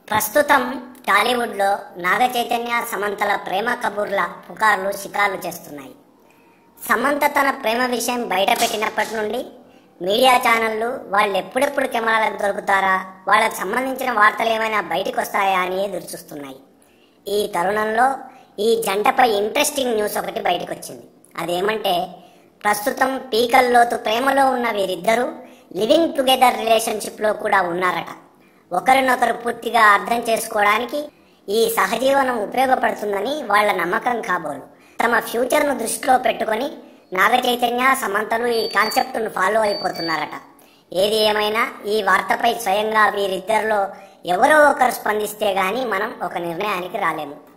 ప్రస్తుతం టాలీవుడ్లో నాగ చైతన్య సమంతల ప్రేమ కబుర్ల పుకార్లు షికార్లు చేస్తున్నాయి సమంత తన ప్రేమ విషయం బయట పెట్టినప్పటి నుండి మీడియా ఛానళ్లు వాళ్ళు ఎప్పుడెప్పుడు కెమెరాలకు దొరుకుతారా వాళ్ళకు సంబంధించిన వార్తలు ఏమైనా బయటకు వస్తాయా అని ఎదురు చూస్తున్నాయి ఈ తరుణంలో ఈ జంటపై ఇంట్రెస్టింగ్ న్యూస్ ఒకటి బయటకు వచ్చింది అదేమంటే ప్రస్తుతం పీకల్లోతు ప్రేమలో ఉన్న వీరిద్దరూ లివింగ్ టుగెదర్ రిలేషన్షిప్లో కూడా ఉన్నారట ఒకరినొకరు పూర్తిగా అర్థం చేసుకోవడానికి ఈ సహజీవనం ఉపయోగపడుతుందని వాళ్ళ నమ్మకం కాబోలు తమ ఫ్యూచర్ను దృష్టిలో పెట్టుకొని నాగ చైతన్య సమంతలు ఈ కాన్సెప్ట్ను ఫాలో అయిపోతున్నారట ఏది ఏమైనా ఈ వార్తపై స్వయంగా వీరిద్దరిలో ఎవరో ఒకరు స్పందిస్తే గానీ మనం ఒక నిర్ణయానికి రాలేము